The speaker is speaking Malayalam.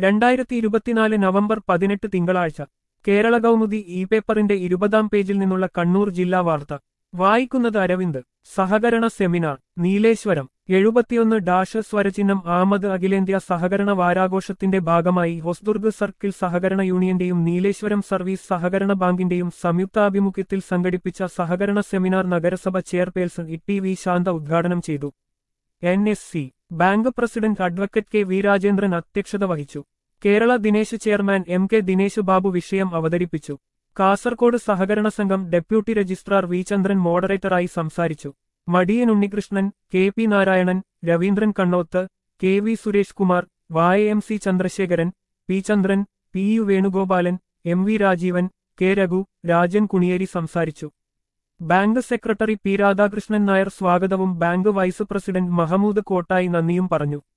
രണ്ടായിരത്തി ഇരുപത്തിനാല് നവംബർ പതിനെട്ട് തിങ്കളാഴ്ച കേരള കൗമുദി ഇ പേപ്പറിന്റെ ഇരുപതാം പേജിൽ നിന്നുള്ള കണ്ണൂർ ജില്ലാ വാർത്ത വായിക്കുന്നത് അരവിന്ദ് സഹകരണ സെമിനാർ നീലേശ്വരം എഴുപത്തിയൊന്ന് ഡാഷ് സ്വരചിഹ്നം ആമത് അഖിലേന്ത്യാ സഹകരണ വാരാഘോഷത്തിന്റെ ഭാഗമായി ഹൊസ്ദുർഗ് സർക്കിൾ സഹകരണ യൂണിയന്റെയും നീലേശ്വരം സർവീസ് സഹകരണ ബാങ്കിന്റെയും സംയുക്താഭിമുഖ്യത്തിൽ സംഘടിപ്പിച്ച സഹകരണ സെമിനാർ നഗരസഭ chairperson E T V Santha ഉദ്ഘാടനം ചെയ്തു N S C bank president advocate K V Rajendran അധ്യക്ഷത വഹിച്ചു Kerala Dinesh chairman M K Dinesh Babu വിഷയം അവതരിപ്പിച്ചു കാസർകോട് സഹകരണ സംഘം ഡെപ്യൂട്ടി രജിസ്ട്രാർ വി ചന്ദ്രൻ മോഡറേറ്ററായി സംസാരിച്ചു Madiyan Unnikrishnan K P Narayanan Raveendran Kannoth K V Suresh Kumar വായ M C Chandrasekharan P Chandran P U Venugopalan M V Rajeevan K Raghu Rajan Kuniyeri സംസാരിച്ചു bank secretary P Radhakrishnan Nair സ്വാഗതവും bank vice president Mahmood Kottayi നന്ദിയും പറഞ്ഞു